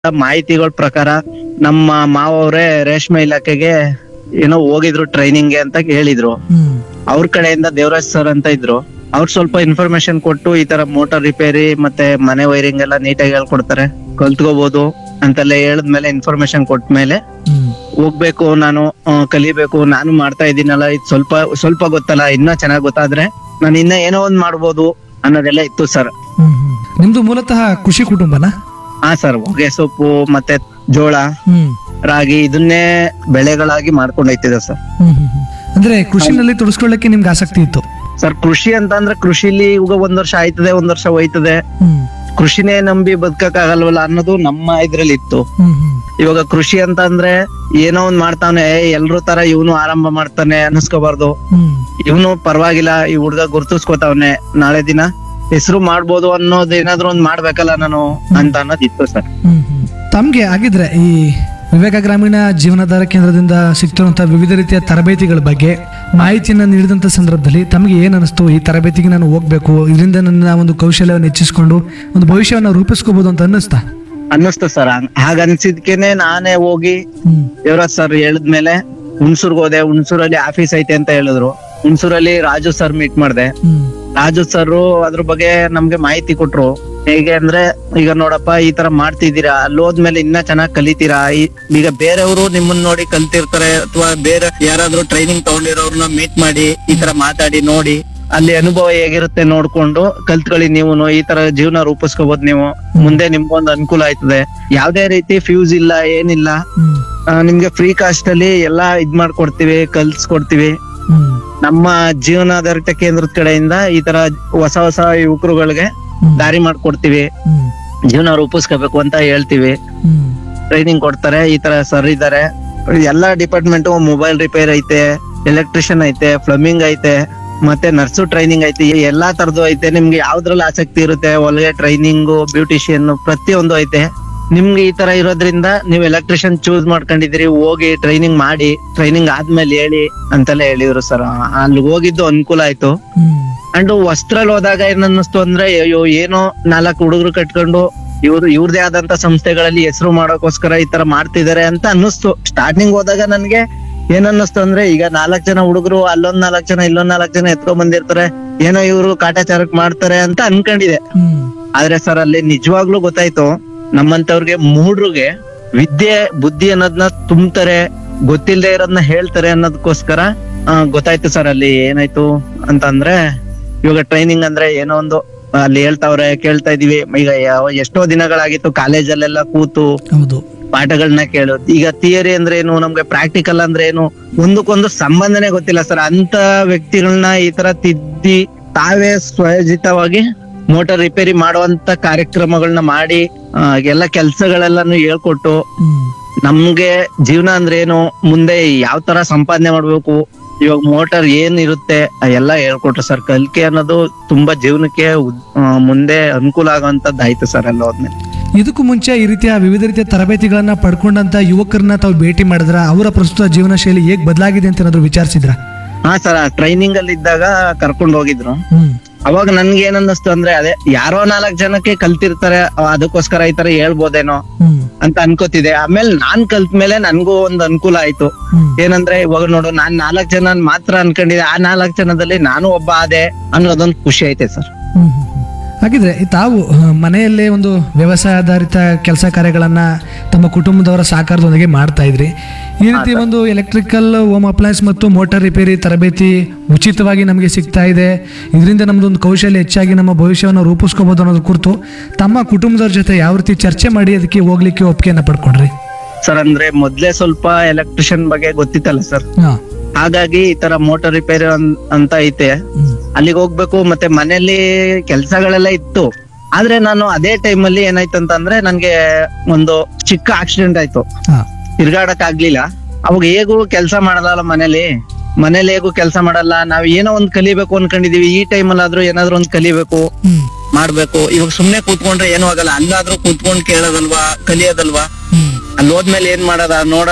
ಮಾಹಿತಿಗಳ ಪ್ರಕಾರ ನಮ್ಮ ಮಾವವ್ರೆ ರೇಷ್ಮೆ ಇಲಾಖೆಗೆ ಏನೋ ಹೋಗಿದ್ರು ಟ್ರೈನಿಂಗ್ಗೆ ಅಂತ ಹೇಳಿದ್ರು ಹ್ಮ್ ಅವ್ರ ಕಡೆಯಿಂದ ದೇವರಾಜ್ ಸರ್ ಅಂತ ಇದ್ರು ಅವ್ರು ಸ್ವಲ್ಪ ಇನ್ಫಾರ್ಮೇಶನ್ ಕೊಟ್ಟು ಈ ತರ ಮೋಟಾರ್ ರಿಪೇರಿ ಮತ್ತೆ ಮನೆ ವೈರಿಂಗ್ ಎಲ್ಲ ನೀಟಾಗಿ ಹೇಳ್ಕೊಡ್ತಾರೆ ಕಲ್ತ್ಕೋಬಹುದು ಅಂತೆಲ್ಲ ಹೇಳಿದ್ಮೇಲೆ ಇನ್ಫಾರ್ಮೇಶನ್ ಕೊಟ್ಮೇಲೆ ಹ್ಮ್ ಹೋಗ್ಬೇಕು ನಾನು ಆ, ಕಲಿಬೇಕು ನಾನು ಮಾಡ್ತಾ ಇದ್ದೀನಲ್ಲ ಇದು ಸ್ವಲ್ಪ ಸ್ವಲ್ಪ ಗೊತ್ತಲ್ಲ ಇನ್ನ ಚೆನ್ನಾಗ್ ಗೊತ್ತಾದ್ರೆ ನಾನು ಇನ್ನ ಏನೋ ಒಂದ್ ಮಾಡ್ಬೋದು ಅನ್ನೋದೆಲ್ಲ ಇತ್ತು ಸರ್ ಹ್ಮ್ ಹ್ಮ್. ನಿಮ್ದು ಮೂಲತಃ ಕೃಷಿ ಕುಟುಂಬನಾ ಹಾ ಸರ್ ಹೊಗೆ ಸೊಪ್ಪು ಮತ್ತೆ ಜೋಳ ಹ್ಮ್ ರಾಗಿ ಇದನ್ನೇ ಬೆಳೆಗಳಾಗಿ ಮಾಡ್ಕೊಂಡು ಹೋಯ್ತಿದೆ ಸರ್ ಹ್ಮ್ ಹ್ಮ್ ಹ್ಮ್. ಅಂದ್ರೆ ಕೃಷಿನಲ್ಲಿ ತೊಡಸ್ಕೊಳ್ಳಕ್ಕೆ ನಿಮ್ಗೆ ಆಸಕ್ತಿ ಇತ್ತು ಸರ್ ಕೃಷಿ ಅಂತ ಅಂದ್ರೆ ಕೃಷಿಲಿ ಈಗ ಒಂದ್ ವರ್ಷ ಆಯ್ತದೆ ಒಂದ್ ವರ್ಷ ಹೋಯ್ತದೆ ಹ್ಮ್ ಕೃಷಿನೇ ನಂಬಿ ಬದುಕಕ್ ಆಗಲ್ವಲ್ಲ ಅನ್ನೋದು ನಮ್ಮ ಇದ್ರಲ್ಲಿ ಇತ್ತು ಹ್ಮ್ ಹ್ಮ್ ಇವಾಗ ಕೃಷಿ ಅಂತ ಅಂದ್ರೆ ಏನೋ ಒಂದ್ ಮಾಡ್ತಾನೆ ಎಲ್ರೂ ತರ ಇವನು ಆರಂಭ ಮಾಡ್ತಾನೆ ಅನ್ನಿಸ್ಕೋಬಾರ್ದು ಹ್ಮ್ ಇವನು ಪರವಾಗಿಲ್ಲ ಈ ಹುಡ್ಗ ಗುರ್ತಿಸ್ಕೋತಾವ್ನೆ ನಾಳೆ ದಿನ ಹೆಸರು ಮಾಡ್ಬೋದು ಅನ್ನೋದು ಏನಾದ್ರು ಒಂದ್ ಮಾಡ್ಬೇಕಲ್ಲ ನಾನು ಅಂತ ಅನ್ನೋದಿತ್ತು ಸರ್ ಹ್ಮ್ ಹ್ಮ್. ತಮ್ಗೆ ಆಗಿದ್ರೆ ಈ ವಿವೇಕ ಗ್ರಾಮೀಣ ಜೀವನಾಧಾರ ಕೇಂದ್ರದಿಂದ ಸಿಗ್ತಿರುವಂತಹ ವಿವಿಧ ರೀತಿಯ ತರಬೇತಿಗಳ ಬಗ್ಗೆ ಮಾಹಿತಿಯನ್ನ ನೀಡಿದಂತ ಸಂದರ್ಭದಲ್ಲಿ ತಮಗೆ ಏನ್ ಅನಿಸ್ತು ಈ ತರಬೇತಿಗೆ ನಾನು ಹೋಗ್ಬೇಕು ಇದರಿಂದ ನನ್ನ ಒಂದು ಕೌಶಲ್ಯವನ್ನು ಹೆಚ್ಚಿಸ್ಕೊಂಡು ಒಂದು ಭವಿಷ್ಯವನ್ನು ರೂಪಿಸ್ಕೋಬಹುದು ಅಂತ ಅನ್ನಿಸ್ತಾ ಅನ್ನಿಸ್ತು ಸರ್ ಹಾಗ ಅನ್ಸಿದ್ಕೇನೆ ನಾನೇ ಹೋಗಿ ಹ್ಮ್ ದೇವರಾಜ್ ಸರ್ ಹೇಳಿದ್ಮೇಲೆ ಹುಣಸೂರ್ಗ್ ಹೋದೆ ಹುಣಸೂರಲ್ಲಿ ಆಫೀಸ್ ಐತೆ ಅಂತ ಹೇಳಿದ್ರು ಹುಣಸೂರಲ್ಲಿ ರಾಜು ಸರ್ ಮೀಟ್ ಮಾಡ್ದೆ ಹ್ಮ್ ರಾಜು ಸರ್ ಅದ್ರ ಬಗ್ಗೆ ನಮ್ಗೆ ಮಾಹಿತಿ ಕೊಟ್ರು ಹೇಗೆ ಅಂದ್ರೆ ಈಗ ನೋಡಪ್ಪ ಈ ತರ ಮಾಡ್ತಿದ್ದೀರಾ ಅಲ್ಲಿ ಹೋದ್ಮೇಲೆ ಇನ್ನ ಚೆನ್ನಾಗ್ ಕಲಿತೀರಾ ಈ- ಈಗ ಬೇರೆಯವರು ನಿಮ್ಮನ್ನ ನೋಡಿ ಕಲ್ತಿರ್ತಾರೆ ಅಥವಾ ಬೇರೆ ಯಾರಾದ್ರೂ ಟ್ರೈನಿಂಗ್ ತಗೊಂಡಿರೋರ್ನ ಮೀಟ್ ಮಾಡಿ ಈ ತರ ಮಾತಾಡಿ ನೋಡಿ ಅಲ್ಲಿ ಅನುಭವ ಹೇಗಿರುತ್ತೆ ನೋಡ್ಕೊಂಡು ಕಲ್ತ್ಕೊಳ್ಳಿ ನೀವು ಈ ತರ ಜೀವನ ರೂಪಿಸ್ಕೋಬಹುದು ನೀವು ಮುಂದೆ ನಿಮ್ಗೊಂದು ಅನುಕೂಲ ಆಯ್ತದೆ ಯಾವ್ದೇ ರೀತಿ ಫ್ಯೂಸ್ ಇಲ್ಲ ಏನಿಲ್ಲ ಹ್ಮ್ ಆ, ನಿಮ್ಗೆ ಫ್ರೀ ಕಾಸ್ಟ್ ಅಲ್ಲಿ ಎಲ್ಲಾ ಇದ್ ಮಾಡ್ಕೊಡ್ತೀವಿ ಕಲ್ಸ್ಕೊಡ್ತೀವಿ ಹ್ಮ್ ನಮ್ಮ ಜೀವನಾಧಾರಿತ ಕೇಂದ್ರದ ಕಡೆಯಿಂದ ಈ ತರ ಹೊಸ ಹೊಸ ಯುವಕರುಗಳಿಗೆ ಹ್ಮ್. ದಾರಿ ಮಾಡ್ಕೊಡ್ತೀವಿ ಹ್ಮ್ ಜೀವನ ರೂಪಿಸ್ಕೋಬೇಕು ಅಂತ ಹೇಳ್ತೀವಿ ಹ್ಮ್ ಟ್ರೈನಿಂಗ್ ಕೊಡ್ತಾರೆ ಈ ತರ ಸರ್ ಇದಾರೆ ಎಲ್ಲಾ ಡಿಪಾರ್ಟ್ಮೆಂಟ್ ಮೊಬೈಲ್ ರಿಪೇರ್ ಐತೆ ಎಲೆಕ್ಟ್ರಿಷಿಯನ್ ಐತೆ ಪ್ಲಂಬಿಂಗ್ ಐತೆ ಮತ್ತೆ ನರ್ಸು ಟ್ರೈನಿಂಗ್ ಐತೆ ಈ ಎಲ್ಲಾ ತರದ್ದು ಐತೆ ನಿಮ್ಗೆ ಯಾವ್ದ್ರಲ್ಲಿ ಆಸಕ್ತಿ ಇರುತ್ತೆ ಹೊಲಿಗೆ ಟ್ರೈನಿಂಗ್ ಬ್ಯೂಟಿಷಿಯನ್ ಪ್ರತಿಯೊಂದು ಐತೆ ನಿಮ್ಗೆ ಈ ತರ ಇರೋದ್ರಿಂದ ನೀವು ಎಲೆಕ್ಟ್ರಿಷಿಯನ್ ಚೂಸ್ ಮಾಡ್ಕೊಂಡಿದ್ದೀರಿ ಹೋಗಿ ಟ್ರೈನಿಂಗ್ ಮಾಡಿ ಟ್ರೈನಿಂಗ್ ಆದ್ಮೇಲೆ ಹೇಳಿ ಅಂತೆಲ್ಲ ಹೇಳಿದ್ರು ಸರ್ ಅಲ್ಲಿ ಹೋಗಿದ್ದು ಅನುಕೂಲ ಆಯ್ತು ಹ್ಮ್ ಅಂಡ್ ವಸ್ತ್ರಲ್ಲಿ ಹೋದಾಗ ಏನ್ ಅನ್ನಿಸ್ತು ಅಂದ್ರೆ ಅಯ್ಯೋ ಏನೋ ನಾಲ್ಕು ಹುಡುಗರು ಕಟ್ಕೊಂಡು ಇವ್ರು ಇವ್ರದೇ ಆದಂತ ಸಂಸ್ಥೆಗಳಲ್ಲಿ ಹೆಸರು ಮಾಡೋಕೋಸ್ಕರ ಈ ತರ ಮಾಡ್ತಿದಾರೆ ಅಂತ ಅನ್ನಿಸ್ತು ಸ್ಟಾರ್ಟಿಂಗ್ ಹೋದಾಗ ನನ್ಗೆ ಏನ್ ಅನ್ನಿಸ್ತು ಅಂದ್ರೆ ಈಗ ನಾಲ್ಕ್ ಜನ ಹುಡುಗರು ಅಲ್ಲೊಂದ್ ನಾಲ್ಕ್ ಜನ ಇಲ್ಲೊಂದ್ ನಾಲ್ಕ್ ಜನ ಎತ್ಕೊಂಡ್ ಬಂದಿರ್ತಾರೆ ಏನೋ ಇವ್ರು ಕಾಟಾಚಾರಕ್ ಮಾಡ್ತಾರೆ ಅಂತ ಅನ್ಕೊಂಡಿದೆ ಹ್ಮ್ ಆದ್ರೆ ಸರ್ ಅಲ್ಲಿ ನಿಜವಾಗ್ಲೂ ಗೊತ್ತಾಯ್ತು ನಮ್ಮಂತವ್ರಿಗೆ ಮೂಡ್ರಿಗೆ ವಿದ್ಯೆ ಬುದ್ಧಿ ಅನ್ನೋದನ್ನ ತುಂಬ್ತಾರೆ ಗೊತ್ತಿಲ್ಲದೆ ಇರೋದನ್ನ ಹೇಳ್ತಾರೆ ಅನ್ನೋದಕ್ಕೋಸ್ಕರ ಆ, ಗೊತ್ತಾಯ್ತು ಸರ್ ಅಲ್ಲಿ ಏನಾಯ್ತು ಅಂತ ಅಂದ್ರೆ ಇವಾಗ ಟ್ರೈನಿಂಗ್ ಅಂದ್ರೆ ಏನೋ ಒಂದು ಅಲ್ಲಿ ಹೇಳ್ತಾವ್ರೆ ಕೇಳ್ತಾ ಇದೀವಿ ಈಗ ಯಾವ- ಎಷ್ಟೋ ದಿನಗಳಾಗಿತ್ತು ಕಾಲೇಜಲ್ಲೆಲ್ಲ ಕೂತು ಹೌದು ಪಾಠಗಳನ್ನ ಕೇಳೋದು ಈಗ ಥಿಯರಿ ಅಂದ್ರೆ ಏನು ನಮ್ಗೆ ಪ್ರಾಕ್ಟಿಕಲ್ ಅಂದ್ರೆ ಏನು ಒಂದಕ್ಕೊಂದು ಸಂಬಂಧನೇ ಗೊತ್ತಿಲ್ಲ ಸರ್ ಅಂತ ವ್ಯಕ್ತಿಗಳನ್ನ ಈ ತರ ತಿದ್ದಿ ತಾವೇ ಸ್ವಯೋಜಿತವಾಗಿ ಮೋಟಾರ್ ರಿಪೇರಿ ಮಾಡುವಂತ ಕಾರ್ಯಕ್ರಮಗಳನ್ನ ಮಾಡಿ ಆ, ಎಲ್ಲ ಕೆಲ್ಸಗಳೆಲ್ಲಾನು ಹೇಳ್ಕೊಟ್ಟು ಹ್ಮ್ ನಮ್ಗೆ ಜೀವನ ಅಂದ್ರೆ ಏನು ಮುಂದೆ ಯಾವ ತರ ಸಂಪಾದನೆ ಮಾಡ್ಬೇಕು ಇವಾಗ ಮೋಟಾರ್ ಏನ್ ಇರುತ್ತೆ ಎಲ್ಲ ಹೇಳ್ಕೊಟ್ರು ಸರ್ ಕಲಿಕೆ ಅನ್ನೋದು ತುಂಬಾ ಜೀವನಕ್ಕೆ ಉದ್- ಆ, ಮುಂದೆ ಅನುಕೂಲ ಆಗುವಂತದ್ದು ಆಯ್ತು ಸರ್ ಎಲ್ಲ ಹೋದ್ಮೇಲೆ ಇದಕ್ಕೂ ಮುಂಚೆ ಈ ರೀತಿಯ ವಿವಿಧ ರೀತಿಯ ತರಬೇತಿಗಳನ್ನ ಪಡ್ಕೊಂಡಂತ ಯುವಕರನ್ನ ತಾವು ಭೇಟಿ ಮಾಡಿದ್ರ ಅವರ ಪ್ರಸ್ತುತ ಜೀವನ ಶೈಲಿ ಹೇಗ್ ಬದಲಾಗಿದೆ ಅಂತ ಏನಾದ್ರು ವಿಚಾರಿಸಿದ್ರ ಹಾ ಸರ್ ಟ್ರೈನಿಂಗ್ ಅಲ್ಲಿ ಇದ್ದಾಗ ಕರ್ಕೊಂಡು ಹೋಗಿದ್ರು ಹ್ಮ್ ಅವಾಗ ನನ್ಗೆ ಏನ್ ಅನ್ನಿಸ್ತು ಅಂದ್ರೆ ಅದೇ ಯಾರೋ ನಾಲ್ಕ್ ಜನಕ್ಕೆ ಕಲ್ತಿರ್ತಾರೆ ಅವ್ ಅದಕ್ಕೋಸ್ಕರ ಈ ತರ ಹೇಳ್ಬೋದೇನೋ ಹ್ಮ್ ಅಂತ ಅನ್ಕೋತಿದೆ ಆಮೇಲೆ ನಾನ್ ಕಲ್ತ್ ಮೇಲೆ ನನ್ಗೂ ಒಂದ್ ಅನುಕೂಲ ಆಯ್ತು ಹ್ಮ್ ಏನಂದ್ರೆ ಇವಾಗ ನೋಡು ನಾನ್ ನಾಲ್ಕ್ ಜನ ಮಾತ್ರ ಅನ್ಕೊಂಡಿದ್ದೆ ಆ ನಾಲ್ಕ್ ಜನದಲ್ಲಿ ನಾನು ಒಬ್ಬ ಆದೆ ಅನ್ನೋದೊಂದು ಖುಷಿ ಐತೆ ಸರ್ ಹ್ಮ್, ಹ್ಮ್, ಹ್ಮ್. ಹಾಗಿದ್ರೆ ಈ ತಾವು ಆ, ಮನೆಯಲ್ಲೇ ಒಂದು ವ್ಯವಸಾಯ ಆಧಾರಿತ ಕೆಲಸ ಕಾರ್ಯಗಳನ್ನ ತಮ್ಮ ಕುಟುಂಬದವರ ಸಹಕಾರದೊಂದಿಗೆ ಮಾಡ್ತಾ ಇದ್ರಿ ಈ ರೀತಿ ಒಂದು ಎಲೆಕ್ಟ್ರಿಕಲ್ ಹೋಮ್ ಅಪ್ಲಯನ್ಸ್ ಮತ್ತು ಮೋಟಾರ್ ರಿಪೇರಿ ತರಬೇತಿ ಉಚಿತವಾಗಿ ನಮಗೆ ಸಿಗ್ತಾ ಇದೆ ಇದರಿಂದ ನಮ್ದೊಂದು ಕೌಶಲ್ಯ ಹೆಚ್ಚಾಗಿ ನಮ್ಮ ಭವಿಷ್ಯವನ್ನು ರೂಪಿಸ್ಕೋಬಹುದು ಅನ್ನೋದ್ರ ಕುರಿತು ತಮ್ಮ ಕುಟುಂಬದವ್ರ ಜೊತೆ ಯಾವ ರೀತಿ ಚರ್ಚೆ ಮಾಡಿ ಅದಕ್ಕೆ ಹೋಗ್ಲಿಕ್ಕೆ ಒಪ್ಪಿಗೆಯನ್ನ ಪಡ್ಕೊಂಡ್ರಿ ಸರ್ ಅಂದ್ರೆ ಮೊದ್ಲೇ ಸ್ವಲ್ಪ ಎಲೆಕ್ಟ್ರಿಷಿಯನ್ ಬಗ್ಗೆ ಗೊತ್ತಿತ್ತಲ್ಲ ಸರ್ ಹಾ ಹಾಗಾಗಿ ಈ ತರ ಮೋಟಾರ್ ರಿಪೇರಿ ಅಂತ ಐತೆ ಹ್ಮ್ ಅಲ್ಲಿಗೆ ಹೋಗ್ಬೇಕು ಮತ್ತೆ ಮನೆಯಲ್ಲಿ ಕೆಲ್ಸಗಳೆಲ್ಲ ಇತ್ತು ಆದ್ರೆ ನಾನು ಅದೇ ಟೈಮ್ ಅಲ್ಲಿ ಏನಾಯ್ತು ಅಂತಂದ್ರೆ ನನ್ಗೆ ಒಂದು ಚಿಕ್ಕ ಆಕ್ಸಿಡೆಂಟ್ ಆಯ್ತು ಹಾ ತಿರ್ಗಾಡಕ್ ಆಗ್ಲಿಲ್ಲ ಅವಾಗ ಹೇಗೂ ಕೆಲಸ ಮಾಡಲ್ಲ ಮನೇಲಿ ಮನೇಲಿ ಹೇಗೂ ಕೆಲಸ ಮಾಡಲ್ಲ ನಾವ್ ಏನೋ ಒಂದ್ ಕಲಿಬೇಕು ಅನ್ಕೊಂಡಿದೀವಿ ಈ ಟೈಮಲ್ಲಿ ಆದ್ರೂ ಏನಾದ್ರೂ ಒಂದ್ ಕಲಿಬೇಕು ಹ್ಮ್ ಮಾಡ್ಬೇಕು ಇವಾಗ ಸುಮ್ನೆ ಕೂತ್ಕೊಂಡ್ರೆ ಏನೂ ಆಗಲ್ಲ ಅಲ್ಲಾದ್ರೂ ಕೂತ್ಕೊಂಡ್ ಕೇಳೋದಲ್ವಾ ಕಲಿಯೋದಲ್ವಾ ಹ್ಮ್ ಅಲ್ಲಿ ಹೋದ್ಮೇಲೆ ಏನ್ ಮಾಡದ ನೋಡದ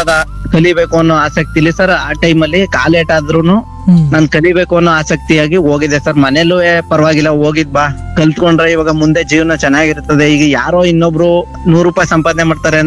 ಕಲಿಬೇಕು ಅನ್ನೋ ಆಸಕ್ತಿಲಿ ಸರ್ ಆ ಟೈಮಲ್ಲಿ ಕಾಲೇಟ್ ಆದ್ರೂನು ಹ್ಮ್ ನಾನ್ ಕಲಿಬೇಕು ಅನ್ನೋ ಆಸಕ್ತಿಯಾಗಿ ಹೋಗಿದ್ದೆ ಸರ್ ಮನೇಲೂ ಪರವಾಗಿಲ್ಲ ಹೋಗಿದ್ ಬಾ ಕಲ್ತ್ಕೊಂಡ್ರೆ ಇವಾಗ ಮುಂದೆ ಜೀವನ ಚೆನ್ನಾಗಿರ್ತದೆ ಈಗ ಯಾರೋ ಇನ್ನೊಬ್ರು ನೂರು ರೂಪಾಯಿ ಸಂಪಾದನೆ ಮಾಡ್ತಾರೆ